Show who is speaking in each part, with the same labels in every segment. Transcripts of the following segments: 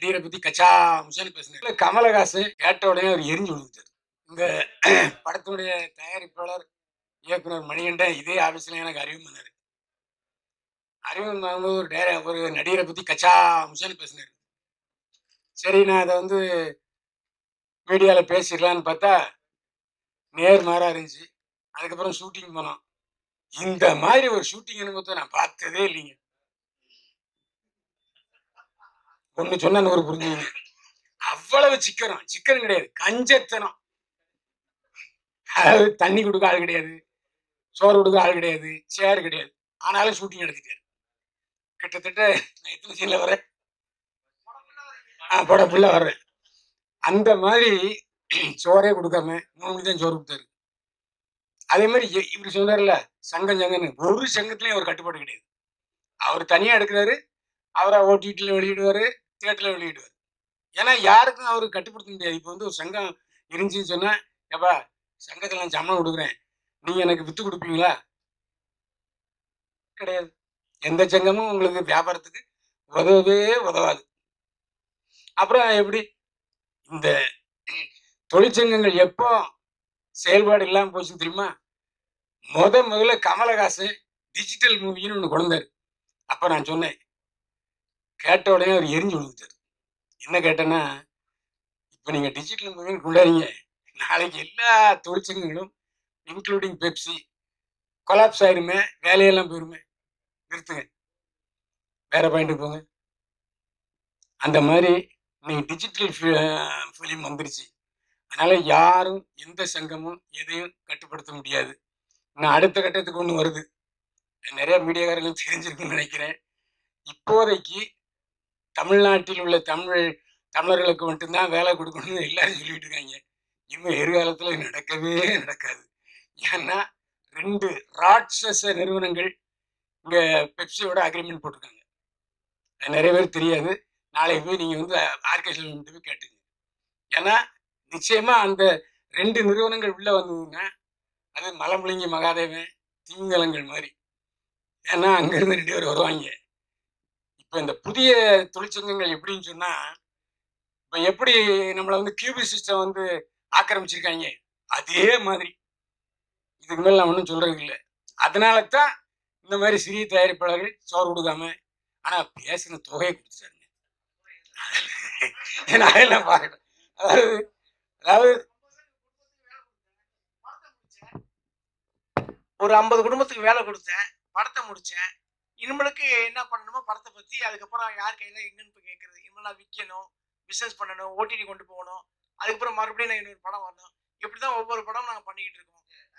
Speaker 1: நடிகரை பத்தி கச்சா முசான்னு பேசினார் கமலஹாசன் கேட்ட உடனே அவர் எரிஞ்சு விழுந்துட்டார் இந்த படத்துடைய தயாரிப்பாளர் இயக்குனர் மணிகண்டன் இதே ஆபீஸ்ல எனக்கு அறிவு பண்ணாரு அறிவு பண்ணும்போது ஒரு டேர ஒரு நடிகரை பத்தி கச்சா முசான்னு பேசினார் சரி நான் அதை வந்து மீடியாவில் பேசிடலான்னு பார்த்தா நேர் மாறா இருந்துச்சு அதுக்கப்புறம் ஷூட்டிங் போனோம் இந்த மாதிரி ஒரு ஷூட்டிங் அனுபவத்தை நான் பார்த்ததே இல்லைங்க ஒன்று சொன்னா நூறு புரிஞ்சுங்க அவ்வளவு சிக்கனம் சிக்கனம் கிடையாது கஞ்சத்தனம் அதாவது தண்ணி கொடுக்க ஆள் கிடையாது சோறு கொடுக்க ஆள் கிடையாது சேர் கிடையாது ஆனாலும் ஷூட்டிங் எடுத்துட்டாரு கிட்டத்தட்ட நான் எத்தனை சீன்ல வரேன் ஆ படம் ஃபுல்லாக வர்றேன் அந்த மாதிரி சோறே கொடுக்காம மூணு மணி தான் சோறு கொடுத்தாரு அதே மாதிரி இ- இவர் சொன்னார்ல சங்கம் சங்கன்னு ஒரு சங்கத்துலயும் அவர் கட்டுப்பாடு கிடையாது அவர் தனியா எடுக்கிறாரு அவரை ஓடிடியில் வெளியிடுவாரு தியேட்டர்ல வெளியிடுவார் ஏன்னா யாருக்கும் அவர் கட்டுப்படுத்த முடியாது இப்போ வந்து ஒரு சங்கம் இருந்துச்சுன்னு சொன்னா ஏப்பா சங்கத்தில் நான் சம்பளம் கொடுக்குறேன் நீங்க எனக்கு வித்து கொடுப்பீங்களா கிடையாது எந்த சங்கமும் உங்களுக்கு வியாபாரத்துக்கு உதவவே உதவாது அப்புறம் எப்படி இந்த தொழிற்சங்கங்கள் எப்போ செயல்பாடு இல்லாமல் போச்சுன்னு தெரியுமா முத முதல்ல கமலஹாசன் டிஜிட்டல் மூவின்னு ஒன்று கொண்டாரு அப்போ நான் சொன்னேன் கேட்ட உடனே அவர் எரிஞ்சு விழுந்துட்டார் என்ன கேட்டேன்னா இப்போ நீங்கள் டிஜிட்டல் மூவின்னு கொண்டாடுறீங்க நாளைக்கு எல்லா தொழிற்சங்கங்களும் இன்க்ளூடிங் பெப்சி கொலாப்ஸ் ஆயிருமே வேலையெல்லாம் போயிருமே நிறுத்துங்க வேற பாயிண்ட்டுக்கு போங்க அந்த மாதிரி இன்னைக்கு டிஜிட்டல் ஃபிலிம் வந்துருச்சு அதனால யாரும் எந்த சங்கமும் எதையும் கட்டுப்படுத்த முடியாது இன்னும் அடுத்த கட்டத்துக்கு ஒன்று வருது நிறைய மீடியாக்காரர்களும் தெரிஞ்சிருக்குன்னு நினைக்கிறேன் இப்போதைக்கு தமிழ்நாட்டில் உள்ள தமிழ் தமிழர்களுக்கு மட்டும்தான் வேலை கொடுக்கணும்னு எல்லாரும் சொல்லிட்டு இருக்காங்க இன்னும் எதிர்காலத்தில் இது நடக்கவே நடக்காது ஏன்னா ரெண்டு ராட்சச நிறுவனங்கள் இங்க பெப்சியோட அக்ரிமெண்ட் போட்டிருக்காங்க அது நிறைய பேர் தெரியாது நாளைக்கு போய் நீங்க வந்து ஆர்கே செல்வன் போய் கேட்டுங்க ஏன்னா நிச்சயமா அந்த ரெண்டு நிறுவனங்கள் உள்ள வந்ததுன்னா அது மலமுழுங்கி மகாதேவன் திமிங்கலங்கள் மாதிரி ஏன்னா அங்கிருந்து ரெண்டு பேர் வருவாங்க இப்போ இந்த புதிய தொழிற்சங்கங்கள் எப்படின்னு சொன்னா இப்போ எப்படி நம்மளை வந்து கியூபி சிஸ்டம் வந்து ஆக்கிரமிச்சிருக்காங்க அதே மாதிரி இதுக்கு மேல நான் ஒன்றும் சொல்றது இல்லை அதனால தான் இந்த மாதிரி சிறிய தயாரிப்பாளர்கள் சோறு கொடுக்காம ஆனா பேசின தொகையை கொடுத்துட்டாருங்க நான் எல்லாம் பார்க்கல அதாவது அதாவது
Speaker 2: ஒரு ஐம்பது குடும்பத்துக்கு வேலை கொடுத்தேன் படத்தை முடிச்சேன் இனிமேலுக்கு என்ன பண்ணணுமோ படத்தை பத்தி அதுக்கப்புறம் யார் கையில எங்கன்னு போய் கேட்கறது இனிமேல் நான் விற்கணும் பிசினஸ் பண்ணணும் ஓடிடி கொண்டு போகணும் அதுக்கப்புறம் மறுபடியும் நான் இன்னொரு படம் வரணும் இப்படிதான் ஒவ்வொரு படம் நாங்கள் பண்ணிக்கிட்டு இருக்கோம்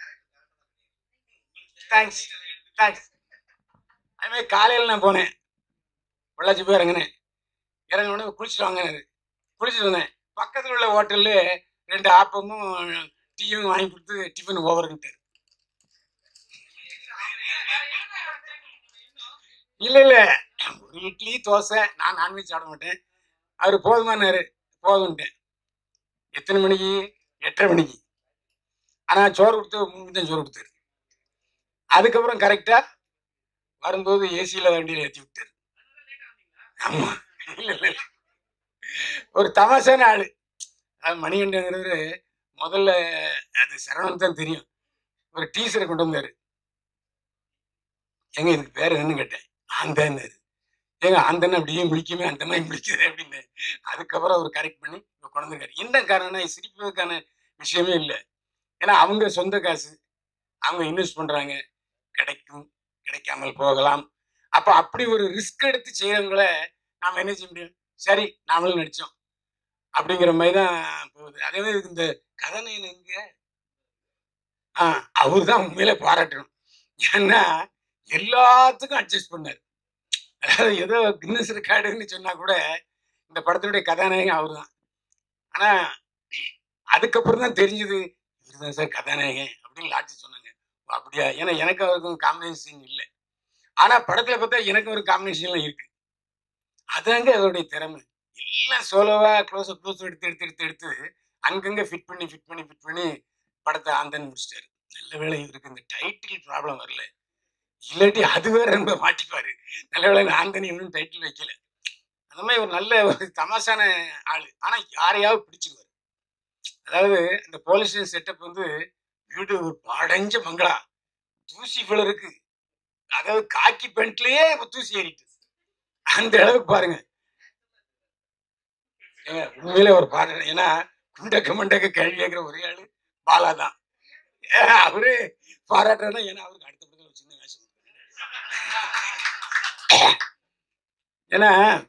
Speaker 2: தேங்க்ஸ் தேங்க்ஸ்
Speaker 1: அதே மாதிரி காலையில் நான் போனேன் பொள்ளாச்சி போய் இறங்கினேன் இறங்கின உடனே குளிச்சுட்டு வாங்கினாரு குளிச்சுட்டு வந்தேன் பக்கத்தில் உள்ள ஹோட்டல்ல ரெண்டு ஆப்பமும் டீயும் வாங்கி கொடுத்து டிஃபன் ஓவர்ன்ட்டார் இல்லை இல்லை ஒரு இட்லி தோசை நான் நான்வெஜ் சாப்பிட மாட்டேன் அவர் போதுமானாரு போதும்ட்டேன் எத்தனை மணிக்கு எட்டரை மணிக்கு ஆனால் சோறு கொடுத்து மூணு தான் சோறு கொடுத்தாரு அதுக்கப்புறம் கரெக்டாக வரும்போது ஏசியில் வண்டியில் ஏற்றி விட்டாரு ஆமா இல்ல இல்ல இல்ல. ஒரு தமாஷான ஆளு அது மணிகண்டங்கிறவரு முதல்ல அது சரவணன் தான் தெரியும் ஒரு டீசரை கொண்டு வந்தாரு எங்க இதுக்கு பேர் என்னன்னு கேட்டேன் ஆந்தான்னாரு ஏங்க ஆந்தன்னு அப்படியே முடிக்குமே அந்த மாதிரி முடிக்குது அப்படின்னு அதுக்கப்புறம் அவர் கரெக்ட் பண்ணி இப்ப கொண்டு வந்திருக்காரு என்ன காரணம்னா இது சிரிப்பதற்கான விஷயமே இல்லை ஏன்னா அவங்க சொந்த காசு அவங்க இன்வெஸ்ட் பண்றாங்க கிடைக்கும் கிடைக்காமல் போகலாம் அப்ப அப்படி ஒரு ரிஸ்க் எடுத்து செய்யறவங்கள நாம என்ன செய்ய முடியும் சரி நாமளும் நடிச்சோம் அப்படிங்கிற மாதிரி தான் போகுது அதே மாதிரி இந்த கதாநாயகன் எங்க ஆ அவர் தான் உண்மையில பாராட்டணும் ஏன்னா எல்லாத்துக்கும் அட்ஜஸ்ட் பண்ணாரு அதாவது ஏதோ கின்னஸ் ரெக்கார்டுன்னு சொன்னா கூட இந்த படத்தினுடைய கதாநாயகன் அவர் தான் ஆனா அதுக்கப்புறம் தான் தெரிஞ்சது இவர்தான் சார் கதாநாயகன் அப்படின்னு லாட்சி சொன்னாங்க ஓ, அப்படியா ஏன்னா எனக்கு அவருக்கும் காம்பினேஷன் இல்லை ஆனா படத்துல பார்த்தா எனக்கு ஒரு காம்பினேஷன்லாம் இருக்கு அதாங்க அதோடைய திறமை எல்லாம் சோலோவா க்ளோஸ் க்ளோஸ் எடுத்து எடுத்து எடுத்து எடுத்து அங்கங்க ஃபிட் பண்ணி ஃபிட் பண்ணி ஃபிட் பண்ணி படத்தை ஆந்தன் முடிச்சிட்டாரு நல்ல வேளை இவருக்கு இந்த டைட்டில் ப்ராப்ளம் வரல இல்லாட்டி அது வேற ரொம்ப மாட்டிப்பாரு நல்ல வேளை நான் ஆந்தன் இன்னும் டைட்டில் வைக்கல அந்த மாதிரி ஒரு நல்ல ஒரு தமாஷான ஆளு ஆனா யாரையாவது பிடிச்சிருவாரு அதாவது இந்த போலீஸ் செட்டப் வந்து வீடு ஒரு படைஞ்ச பங்களா தூசி இவ்வளவு இருக்கு அதாவது காக்கி பெண்ட்லயே தூசி ஏறிட்டு அந்த அளவுக்கு பாருங்க ஏங்க, உண்மையிலே ஒரு பாரு ஏன்னா குண்டக்க மண்டக்க கேள்வி கேட்கிற ஒரே ஆளு பாலா தான் ஏன் அவரு பாராட்டுறதுனா ஏன்னா அவருக்கு அடுத்த படத்துல ஒரு சின்ன வேஷம் ஏன்னா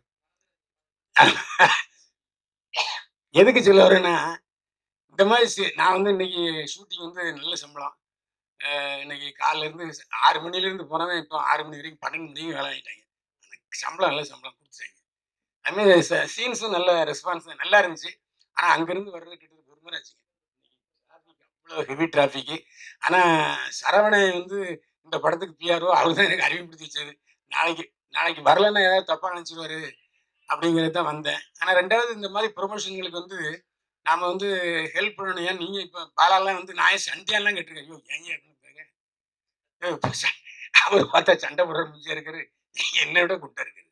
Speaker 1: எதுக்கு சொல்ல வரேன்னா இந்த மாதிரி சி- நான் வந்து இன்னைக்கு ஷூட்டிங் வந்து நல்ல சம்பளம் அஹ் இன்னைக்கு காலைல இருந்து ஆறு மணில இருந்து போனவன் இப்போ ஆறு மணி வரைக்கும் பன்னெண்டு மணி வரைக்கும் வேலை ஆகிட்டாங்க சம்பளம் நல்ல சம்பளம் கொடுத்துட்டாங்க அதுமாதிரி சீன்ஸும் நல்ல ரெஸ்பான்ஸ் நல்லா இருந்துச்சு ஆனால் அங்கேருந்து வர்றது கிட்டத்தட்ட ஒரு மணி ஆச்சுங்க அவ்வளோ ஹெவி டிராஃபிக்கு ஆனால் சரவணன் வந்து இந்த படத்துக்கு பிஆர்ஓ அவர் தான் எனக்கு அறிமுகப்படுத்தி வச்சது நாளைக்கு நாளைக்கு வரலன்னா ஏதாவது தப்பாக நினச்சிடுவாரு அப்படிங்கிறது தான் வந்தேன் ஆனால் ரெண்டாவது இந்த மாதிரி ப்ரொமோஷன்களுக்கு வந்து நாம வந்து ஹெல்ப் பண்ணணும் ஏன் நீங்கள் இப்போ பாலாலாம் வந்து நான் ஏன் சண்டையெல்லாம் கேட்டிருக்கேன் ஐயோ ஏங்க கேட்கணும் ஏய், இப்ப ச- அவர் பார்த்தா சண்டை போடுற முடிஞ்சா இருக்காரு என்னை விட குட்டா இருக்காரு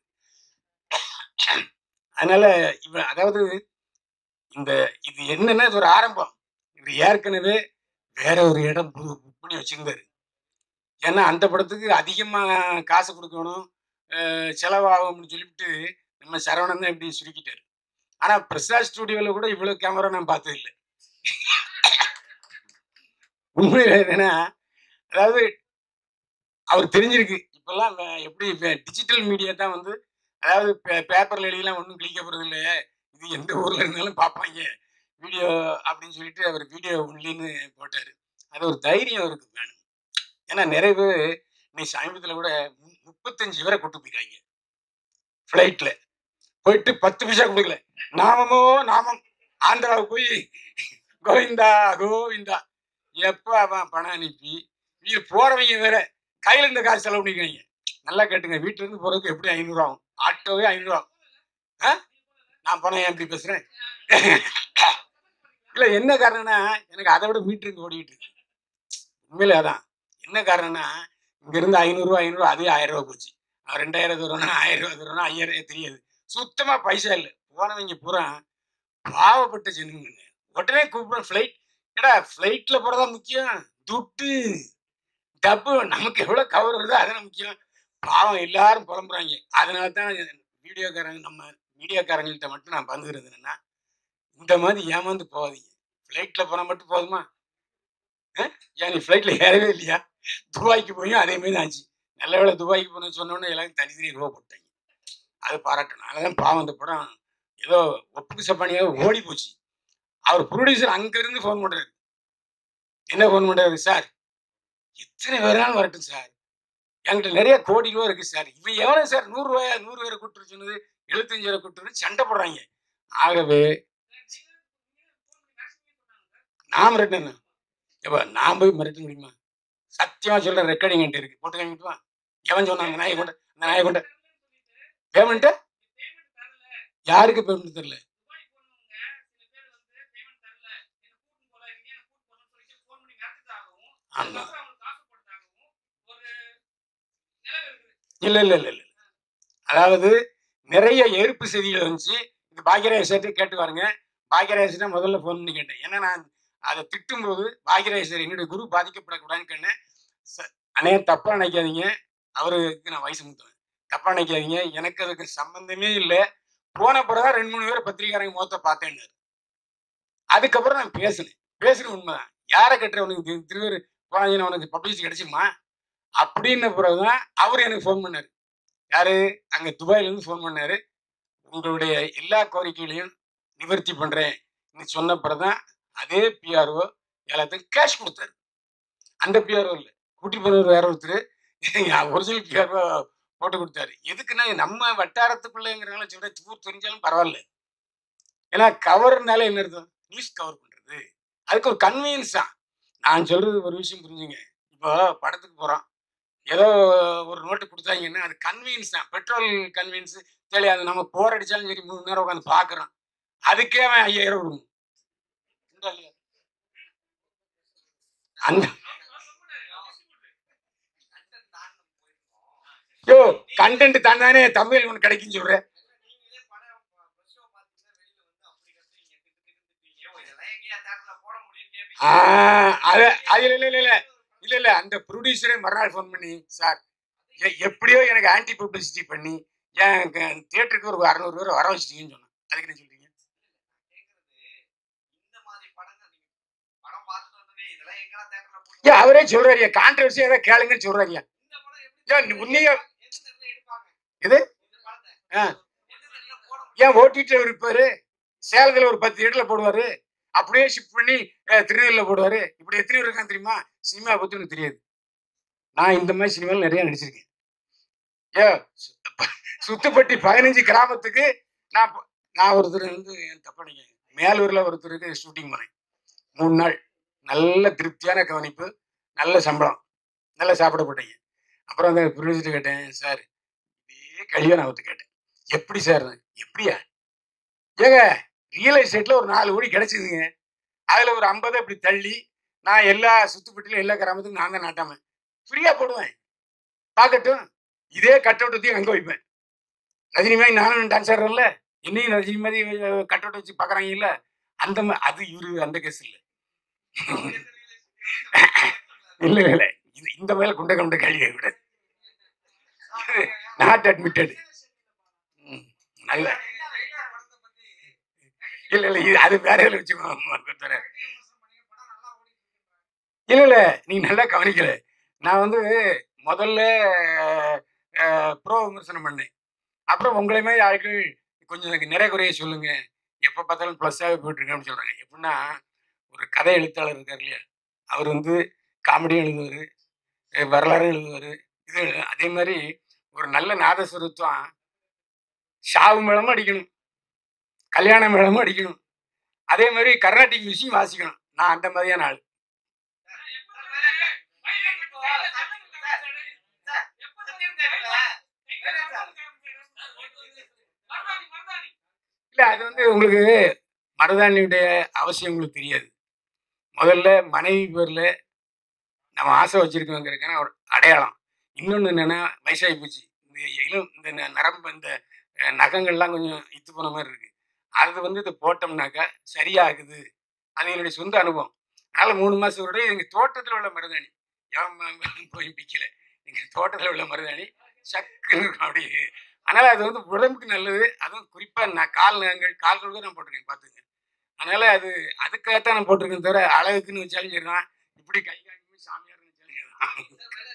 Speaker 1: அதனால இவன் அதாவது இந்த இது என்னன்னா இது ஒரு ஆரம்பம் இவர் ஏற்கனவே வேற ஒரு இடம் புக் பண்ணி வச்சிருந்தாரு ஏன்னா அந்த படத்துக்கு அதிகமா காசு கொடுக்கணும் அஹ் செலவாகும்னு சொல்லிவிட்டு நம்ம சரவணன் தான் இப்படி சுருக்கிட்டாரு ஆனா பிரசாத் ஸ்டுடியோல கூட இவ்வளவு கேமரா நான் பார்த்தது இல்லை உண்மையில என்னன்னா அதாவது அவர் தெரிஞ்சிருக்கு இப்பெல்லாம் வே- எப்படி டிஜிட்டல் மீடியா தான் வந்து அதாவது பேப்பர்ல எழுதிலாம் ஒன்றும் கிளிக்க போறது இல்லை இது எந்த ஊர்ல இருந்தாலும் பார்ப்பாங்க வீடியோ அப்படின்னு சொல்லிட்டு அவர் வீடியோ ஒன்லின்னு போட்டாரு அது ஒரு தைரியம் அவருக்கு வேணும் ஏன்னா நிறைய பேர் இன்னைக்கு சமீபத்தில் கூட மு- முப்பத்தஞ்சு பேரை கூட்டு போயிருக்காங்க ஃப்ளைட்ல போயிட்டு பத்து பைசா கொடுக்கல நாமமோ நாமம் ஆந்திராவுக்கு போய் கோவிந்தா கோவிந்தா எப்ப அவன் பணம் அனுப்பி இது போறவங்க வேற கையில இருந்த காசு செலவு பண்ணிக்கிறாங்க நல்லா கேட்டுங்க வீட்டுல இருந்து போறதுக்கு எப்படி ஐநூறு ஆகும் ஆட்டோவே ஐநூறு ஆகும் ஆ? நான் பணம் ஏன் இப்படி பேசுறேன் இல்ல என்ன காரணம்னா எனக்கு அதை விட மீட்டருக்கு ஓடிட்டு இருக்கு உண்மையிலே அதான் என்ன காரணம்னா இங்க இருந்து ஐநூறுரூவா ஐநூறு அதே ஆயிரம் ரூபா போச்சு அவன் ரெண்டாயிரம் தூரம்னா ஆயிரம் ரூபா தூரம்னா ஐயாயிரம் தெரியாது சுத்தமா பைசா இல்லை போனவங்க பூரா பாவப்பட்ட ஜனங்க உடனே கூப்பிடுறோம் ஃப்ளைட் ஏடா ஃப்ளைட்ல போறதா முக்கியம் துட்டு டப்பு நமக்கு எவ்வளவு கவர் வருதோ அதான் முக்கியம் பாவம் எல்லாரும் புலம்புறாங்க அதனால தான் வீடியோக்காரங்க நம்ம மீடியாக்காரங்கள்ட்ட மட்டும் நான் பந்துக்கிறது என்னன்னா இந்த மாதிரி ஏமாந்து போகாதீங்க ஃப்ளைட்ல போனா மட்டும் போதுமா அஹ்? ஏன் நீ ஃப்ளைட்ல ஏறவே இல்லையா துபாய்க்கு போயும் அதே மாதிரி தான் ஆச்சு நல்ல வேளை துபாய்க்கு போன சொன்னோன்னே எல்லாரும் தனித்தனி ரூபா போட்டாங்க அது பாராட்டணும் அதெல்லாம் பாவம் அந்த படம் ஏதோ ஒப்புக்கு சப்பானியாக ஓடி போச்சு அவர் ப்ரொடியூசர் அங்கிருந்து ஃபோன் பண்றாரு என்ன ஃபோன் பண்றாரு சார் எத்தனை பேராலும் வரட்டும் சார் என்கிட்ட நிறைய கோடி ரூபா இருக்கு சார் இவன் எவ்வளவு சார் நூறு ரூபாயா நூறு பேரை கூட்டு சொன்னது எழுபத்தஞ்சு பேரை கூட்டு சண்டை போடுறாங்க ஆகவே நான் மிரட்டினேன் எப்ப நான் போய் மிரட்ட முடியுமா சத்தியமா சொல்ற ரெக்கார்டிங் என்கிட்ட இருக்கு போட்டு காமிட்டு வா எவன் சொன்னான் அந்த நாயை கொண்ட அந்த நாயை கொண்ட பேமெண்ட் யாருக்கு பேமெண்ட் தெரியல ஆமா இல்ல இல்ல இல்ல இல்ல அதாவது நிறைய எதிர்ப்பு செய்திகள் வந்துச்சு இந்த பாக்யராஜ் கேட்டு பாருங்க பாக்யராஜ் தான் முதல்ல ஃபோன் பண்ணி கேட்டேன் ஏன்னா நான் அதை திட்டும்போது பாக்யராஜ் என்னுடைய குரு பாதிக்கப்படக்கூடாதுன்னு கேட்டேன் ச- அண்ணே தப்பா நினைக்காதீங்க அவருக்கு நான் வயசு முத்துவேன் தப்பா நினைக்காதீங்க எனக்கு அதுக்கு சம்பந்தமே இல்லை போன பிறகுதான் ரெண்டு மூணு பேர் பத்திரிக்காரங்க முகத்தை பார்த்தேன்னு அதுக்கப்புறம் நான் பேசினேன் பேசுறது உண்மைதான் யாரை கட்டுற உனக்கு திரு- திருவேறு போனாங்கன்னா உனக்கு பப்ளிசிட்டி கிடைச்சிருமா அப்படின்ன பிறகுதான் அவர் எனக்கு ஃபோன் பண்ணாரு யாரு அங்க துபாயில இருந்து ஃபோன் பண்ணாரு உங்களுடைய எல்லா கோரிக்கைகளையும் நிவர்த்தி பண்றேன் சொன்ன பிறகுதான் அதே பிஆர்ஓ எல்லாத்துக்கும் கேஷ் கொடுத்தாரு அந்த பிஆர்ஓ இல்லை கூட்டி போனவர் வேற ஒருத்தர் ஒரிஜினல் பிஆர்ஓ போட்டு கொடுத்தாரு எதுக்குன்னா நம்ம வட்டாரத்துக்குள்ளங்கிறனால சொல்ற தூர் தெரிஞ்சாலும் பரவாயில்ல ஏன்னா கவர்னால என்ன அர்த்தம் நியூஸ் கவர் பண்றது அதுக்கு ஒரு கன்வீனியன்ஸ் தான் நான் சொல்றது ஒரு விஷயம் புரிஞ்சுங்க இப்போ படத்துக்கு போறோம் ஏதோ ஒரு நோட்டு கொடுத்தாங்கன்னா அது கன்வீனியன்ஸ் தான் பெட்ரோல் கன்வீனியன்ஸ் தெரியாது நம்ம போர் அடிச்சாலும் சரி மூணு நேரம் உட்காந்து பார்க்குறோம் அதுக்கே அவன் ஐயாயிரம் கொடுக்கணும் உண்டா இல்லையா? அந்த யோ கண்டென்ட் தானே தமிழ் ஒன்று கிடைக்குன்னு சொல்றேன் ஆ, அது அது இல்ல இல்ல இல்ல இல்ல இல்ல அந்த ப்ரொடியூசரே மறுநாள் ஃபோன் பண்ணி சார் எ- எப்படியோ எனக்கு ஆன்டி பப்ளிசிட்டி பண்ணி என் தியேட்டருக்கு ஒரு அறநூறு பேர் வர வச்சிட்டீங்கன்னு சொன்னேன் அதுக்கு என்ன சொல்றீங்க ஏன் அவரே சொல்றாரு கான்ட்ரவர்சி ஏதாவது கேளுங்கன்னு சொல்றாரு ஏன் நீ உன்னையே இது? ஆ. ஏன் ஓட்டிட்டு இருப்பாரு சேலத்துல ஒரு பத்து இடத்துல போடுவாரு அப்படியே ஷிஃப்ட் பண்ணி அஹ், திருநெல்வேலியில போடுவாரு இப்படி எத்தனை பேர் இருக்கான் தெரியுமா சினிமா பத்தி எனக்கு தெரியாது நான் இந்த மாதிரி சினிமாவில் நிறைய நடிச்சிருக்கேன் ஏ சு- சுத்துப்பட்டி பதினஞ்சு கிராமத்துக்கு நான் ப- நான் ஒருத்தர் வந்து என் தப்பனிங்க மேலூர்ல ஒருத்தருக்கு ஷூட்டிங் பண்ணேன் மூணு நாள் நல்ல திருப்தியான கவனிப்பு நல்ல சம்பளம் நல்லா சாப்பிட போட்டீங்க அப்புறம் அந்த ப்ரொடியூசர் கேட்டேன் சார் இதே கழிவை நான் ஒருத்தர் கேட்டேன் எப்படி சார் எப்படியா ஏங்க ரியல் எஸ்டேட்ல ஒரு நாலு கோடி கிடைச்சிதுங்க அதுல ஒரு ஐம்பது அப்படி தள்ளி நான் எல்லா சுத்துப்பட்டிலும் எல்லா கிராமத்துக்கும் நான் தான் நாட்டாம ஃப்ரீயா போடுவேன் பார்க்கட்டும் இதே கட் அவுட் அங்க வைப்பேன் ரஜினி மாதிரி நானும் டான்ஸ் ஆடுறேன்ல என்னையும் ரஜினி மாதிரி கட் அவுட் வச்சு பார்க்கறாங்க இல்ல அந்த மா- அது இவரு அந்த கேஸ் இல்ல இல்ல இல்ல இல்ல இது இந்த மேல குண்டை குண்டை கேள்வி விடாது நாட் அட்மிட்டட் நல்ல இல்ல இல்ல இது அது வேற இதுல வச்சு தரேன் இல்ல இல்ல நீங்க நல்லா கவனிக்கல நான் வந்து முதல்ல ப்ரோ விமர்சனம் பண்ணேன் அப்புறம் உங்களை மாதிரி ஆட்கள் கொஞ்சம் எனக்கு நிறை குறைய சொல்லுங்க எப்போ பார்த்தாலும் ப்ளஸ்ஸாகவே போயிட்டுருக்கேன்னு சொல்றாங்க எப்படின்னா ஒரு கதை எழுத்தாளர் இருக்கார் இல்லையா அவர் வந்து காமெடியும் எழுதுவார் வரலாறும் எழுதுவார் இது எழுது- அதே மாதிரி ஒரு நல்ல நாதஸ்வரத்துவம் ஷாவு மேளமும் அடிக்கணும் கல்யாண மேளமும் அடிக்கணும் அதே மாதிரி கர்நாடிக் மியூசிக் வாசிக்கணும் நான் அந்த மாதிரியான ஆள் இல்ல அது வந்து உங்களுக்கு மருதாணியுடைய அவசியம் உங்களுக்கு தெரியாது முதல்ல மனைவி பேர்ல நம்ம ஆசை வச்சிருக்கோங்கிறதுக்கான ஒரு அடையாளம் இன்னொன்று என்னன்னா வயசாகி போச்சு இந்த இளம் இந்த ந- நரம்பு இந்த அஹ், நகங்கள்லாம் கொஞ்சம் இத்து போன மாதிரி இருக்கு அது வந்து இது போட்டோம்னாக்கா சரியாகுது அது என்னுடைய சொந்த அனுபவம் அதனால மூணு மாசம் ஒரு எங்க தோட்டத்தில் உள்ள மருதாணி எவன் ம- ம- போய் பிக்கல எங்க தோட்டத்தில் உள்ள மருதாணி சக்குன்னு இருக்கும் அப்படி அதனால அது வந்து உடம்புக்கு நல்லது அதுவும் குறிப்பா நான் கால் நகங்கள் கால்கள் கூட நான் போட்டிருக்கேன் பார்த்துங்க அதனால அது அதுக்காகத்தான் நான் போட்டிருக்கேன் தவிர அழகுக்குன்னு வச்சாலும் சரிதான் இப்படி கை காமி சாமியார் வச்சாலும் சரிதான்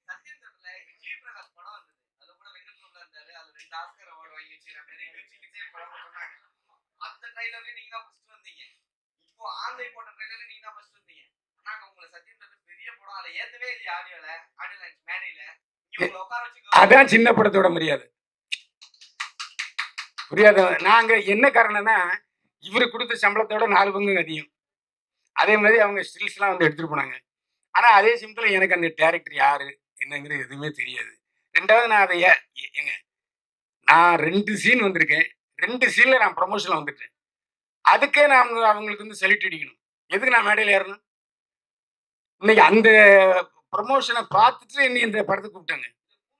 Speaker 3: அந்த ட்ரைலர்ல நீங்க தான் ஃபர்ஸ்ட் வந்தீங்க இப்போ ஆந்தை போட்ட ட்ரைலர்ல நீங்க தான் ஃபர்ஸ்ட் வந்தீங்க நாங்க உங்களை சத்தியம் தட்டு பெரிய படம் அதுல ஏத்தவே இல்லையா ஆடியோல ஆடியோ லான்ச் மேடையில இங்க உங்களை உட்கார வச்சு
Speaker 1: அதான் சின்ன படத்தோட மரியாதை புரியாத நாங்க என்ன காரணம்னா இவரு கொடுத்த சம்பளத்தோட நாலு பங்கு அதிகம் அதே மாதிரி அவங்க ஸ்டில்ஸ்லாம் வந்து எடுத்துட்டு போனாங்க ஆனா அதே சமயத்துல எனக்கு அந்த டேரக்டர் யாரு என்னங்கிறது எதுவுமே தெரியாது ரெண்டாவது நான் அதை ஏ- ஏ- ஏங்க நான் ரெண்டு சீன் வந்திருக்கேன் ரெண்டு சீன்ல நான் ப்ரொமோஷன்ல வந்துட்டேன் அதுக்கே நான் அவங்க அவங்களுக்கு வந்து செலிட் அடிக்கணும் எதுக்கு நான் மேடையில் ஏறணும் இன்னைக்கு அந்த ப்ரொமோஷனை பார்த்துட்டு என்னை இந்த படத்துக்கு கூப்பிட்டாங்க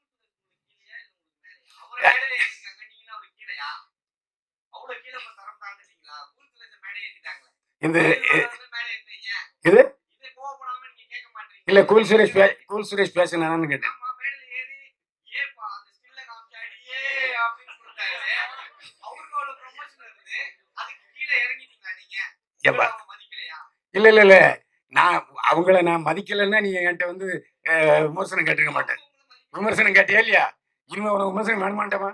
Speaker 3: அவர் மேடையில ஏறிருக்காங்க நீங்க அவரு கீழயா அவ்வளவு கீழே இப்ப தரம் தாண்டுட்டீங்களா கூத்துல இந்த மேடை ஏத்திட்டாங்களே
Speaker 1: இந்த
Speaker 3: வந்து மேடை ஏத்துறீங்க
Speaker 1: இது?
Speaker 3: இதை கோவப்படாம நீங்க கேட்க மாட்டீங்க
Speaker 1: இல்ல கூல் சுரேஷ் பே கூல் சுரேஷ் பேசுனான்னு கேட்டேன்
Speaker 3: ஆமா மேடையில ஏறி ஏப்பா அந்த ஸ்டில்ல காமிச்சாடி ஏ அப்படின்னு கொடுத்தாரு அவருக்கு அவ்வளவு ப்ரொமோஷன் இருக்குது அதுக்கு கீழே இறங்கிட்டீங்களா நீங்க
Speaker 1: ஏப்பா
Speaker 3: அவங்க மதிக்கலையா
Speaker 1: இல்ல இல்ல இல்ல நான் அவங்கள நான் மதிக்கலைன்னா நீங்க என்கிட்ட வந்து அஹ், விமர்சனம் கேட்டிருக்க மாட்டேன் விமர்சனம் கேட்டியா இல்லையா இனிமே உனக்கு விமர்சனம் வேண மாட்டேமா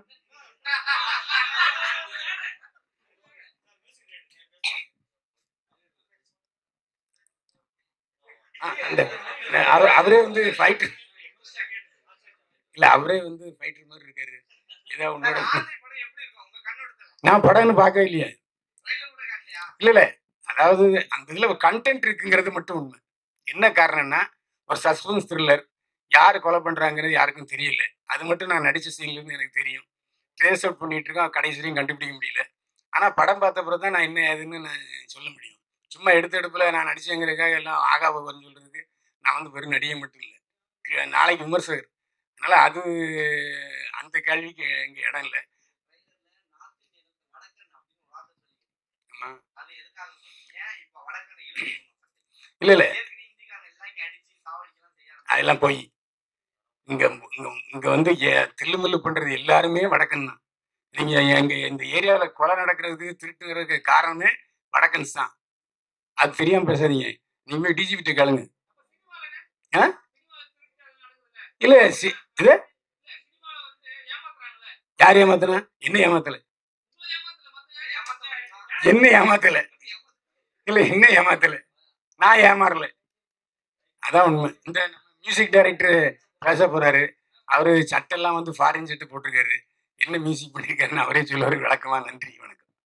Speaker 1: அந்த அவர் அவரே வந்து ஃபைட்டர் இல்ல அவரே வந்து ஃபைட்டர் மாதிரி இருக்காரு ஏதோ உன்னோட
Speaker 3: ஆந்தை படம் எப்படி இருக்கும் உங்க கண்ணோட்டத்துல
Speaker 1: நான் படம்னு பார்க்கவே இல்லையே
Speaker 3: ட்ரைலர் கூட காட்டலையா
Speaker 1: இல்ல இல்ல அதாவது அந்த இதுல ஒரு கண்டென்ட் இருக்குங்கிறது மட்டும் உண்மை என்ன காரணம்னா ஒரு சஸ்பென்ஸ் த்ரில்லர் யார் கொலை பண்றாங்கிறது யாருக்கும் தெரியல அது மட்டும் நான் நடிச்ச சீன்ல இருந்து எனக்கு தெரியும் ட்ரேஸ் அவுட் பண்ணிட்டு இருக்கோம் கடைசி வரையும் கண்டுபிடிக்க முடியல ஆனா படம் பார்த்த பிறகு தான் நான் என்ன ஏதுன்னு நான் சொல்ல முடியும் சும்மா எடுத்த எடுப்புல நான் நடிச்சேங்கிறதுக்காக எல்லாம் ஆகா பகவான் சொல்றதுக்கு நான் வந்து வெறும் நடிகை மட்டும் இல்லை நாளைக்கு விமர்சகர் அதனால அது அந்த கேள்விக்கு இங்க இடம் இல்லை
Speaker 3: ட்ரைலர்ல நார்த் இந்தியன் வடக்கன் அப்படின்னு ஒரு வார்த்தை சொல்லி
Speaker 1: ஆ.
Speaker 3: அது எதுக்காக சொன்னீங்க இப்ப வடக்கன் இழுத்து
Speaker 1: இல்ல இல்ல
Speaker 3: ஏற்கனவே இந்திக்காரன் எல்லாம் இங்க அடிச்சு சாவடிக்கலாம் செய்ய
Speaker 1: அதெல்லாம் போய் இங்க இங்க இங்க வந்து ஏ- தில்லுமுல்லு பண்றது எல்லாருமே வடக்கன் தான் நீங்க எங்க இந்த ஏரியாவுல கொலை நடக்கிறது திருட்டுறதுக்கு காரணமே வடக்கன்ஸ் தான் அது தெரியாம பேசாதீங்க நீங்க டிஜிபிட்ட கேளுங்க ஆ? இல்ல சி- இது யார் ஏமாத்தனா என்ன ஏமாத்தல என்ன ஏமாத்தல இல்ல என்ன ஏமாத்தல நான் ஏமாறல அதான் உண்மை இந்த மியூசிக் டைரக்டர் பேச போறாரு அவரு சட்டெல்லாம் வந்து ஃபாரின் சட்டை போட்டிருக்காரு என்ன மியூசிக் பண்ணியிருக்காருன்னு அவரே சொல்லுவாரு விளக்கமா நன்றி வணக்கம்